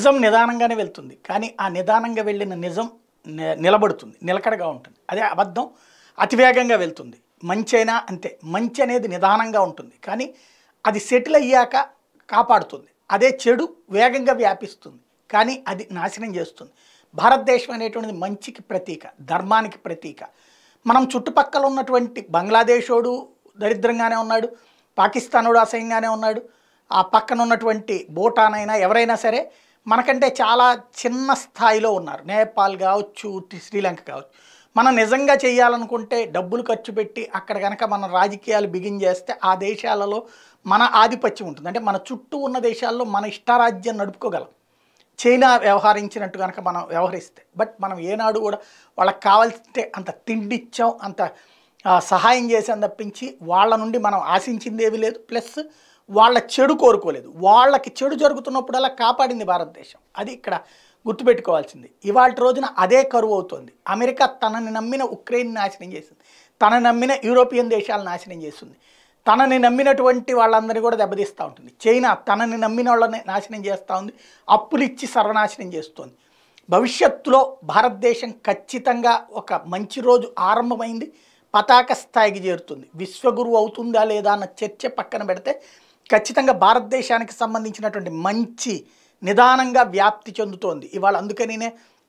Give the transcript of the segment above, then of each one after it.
నిజం నిదానంగానే వెళ్తుంది కానీ ఆ నిదానంగా వెళ్ళిన నిజం ని- నిలబడుతుంది నిలకడగా ఉంటుంది అదే అబద్ధం అతివేగంగా వెళ్తుంది మంచి అయినా అంతే మంచి అనేది నిదానంగా ఉంటుంది కానీ అది సెటిల్ అయ్యాక కాపాడుతుంది అదే చెడు వేగంగా వ్యాపిస్తుంది కానీ అది నాశనం చేస్తుంది భారతదేశం అనేటువంటిది మంచికి ప్రతీక ధర్మానికి ప్రతీక మనం చుట్టుపక్కల ఉన్నటువంటి బంగ్లాదేశోడు దరిద్రంగానే ఉన్నాడు పాకిస్తానోడు అసహ్యంగానే ఉన్నాడు ఆ పక్కన ఉన్నటువంటి భూటాన్ అయినా ఎవరైనా సరే మనకంటే చాలా చిన్న స్థాయిలో ఉన్నారు నేపాల్ కావచ్చు టి- శ్రీలంక కావచ్చు మనం నిజంగా చేయాలనుకుంటే డబ్బులు ఖర్చు పెట్టి అక్కడ కనుక మన రాజకీయాలు బిగిన్ చేస్తే ఆ దేశాలలో మన ఆధిపత్యం ఉంటుంది అంటే మన చుట్టూ ఉన్న దేశాల్లో మన ఇష్టారాజ్యం నడుపుకోగలం చైనా వ్యవహరించినట్టు కనుక మనం వ్యవహరిస్తే బట్ మనం ఏనాడు కూడా వాళ్ళకి కావాల్సింటే అంత తిండి ఇచ్చాం అంత ఆ, సహాయం చేసాం తప్పించి వాళ్ళ నుండి మనం ఆశించింది ఏమీ లేదు ప్లస్ వాళ్ళ చెడు కోరుకోలేదు వాళ్ళకి చెడు జరుగుతున్నప్పుడల్లా కాపాడింది భారతదేశం అది ఇక్కడ గుర్తుపెట్టుకోవాల్సింది ఇవాళ రోజున అదే కరువు అవుతోంది అమెరికా తనని నమ్మిన ఉక్రెయిన్ నాశనం చేసింది తన నమ్మిన యూరోపియన్ దేశాలను నాశనం చేస్తుంది తనని నమ్మినటువంటి వాళ్ళందరినీ కూడా దెబ్బతీస్తూ ఉంటుంది చైనా తనని నమ్మిన వాళ్ళని నాశనం చేస్తూ ఉంది అప్పులు ఇచ్చి సర్వనాశనం చేస్తుంది భవిష్యత్తులో భారతదేశం ఖచ్చితంగా ఒక మంచి రోజు ఆరంభమైంది పతాక స్థాయికి చేరుతుంది విశ్వగురువు అవుతుందా లేదా అన్న చర్చ పక్కన పెడితే ఖచ్చితంగా భారతదేశానికి సంబంధించినటువంటి మంచి నిదానంగా వ్యాప్తి చెందుతోంది ఇవాళ అందుకనినే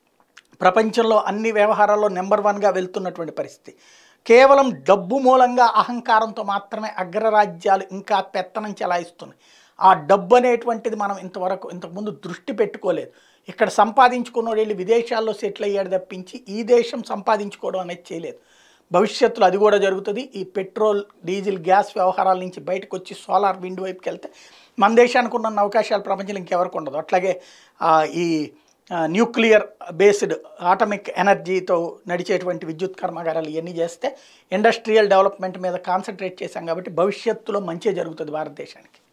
ప్రపంచంలో అన్ని వ్యవహారాల్లో నెంబర్ వన్గా వెళ్తున్నటువంటి పరిస్థితి కేవలం డబ్బు మూలంగా అహంకారంతో మాత్రమే అగ్రరాజ్యాలు ఇంకా పెత్తనం చెలాయిస్తున్నాయి ఆ డబ్బు అనేటువంటిది మనం ఇంతవరకు ఇంతకుముందు దృష్టి పెట్టుకోలేదు ఇక్కడ సంపాదించుకున్నోడు వెళ్ళి విదేశాల్లో సెటిల్ అయ్యాడు తప్పించి ఈ దేశం సంపాదించుకోవడం అనేది చేయలేదు భవిష్యత్తులో అది కూడా జరుగుతుంది ఈ పెట్రోల్ డీజిల్ గ్యాస్ వ్యవహారాల నుంచి బయటకు వచ్చి సోలార్ విండ్ వైపుకి వెళ్తే మన దేశానికి ఉన్న అవకాశాలు ప్రపంచంలో ఇంకెవరికి ఉండదు అట్లాగే ఆ, ఈ ఆ, న్యూక్లియర్ బేస్డ్ ఆటమిక్ ఎనర్జీతో నడిచేటువంటి విద్యుత్ కర్మాగారాలు ఇవన్నీ చేస్తే ఇండస్ట్రియల్ డెవలప్మెంట్ మీద కాన్సన్ట్రేట్ చేశాం కాబట్టి భవిష్యత్తులో మంచి జరుగుతుంది భారతదేశానికి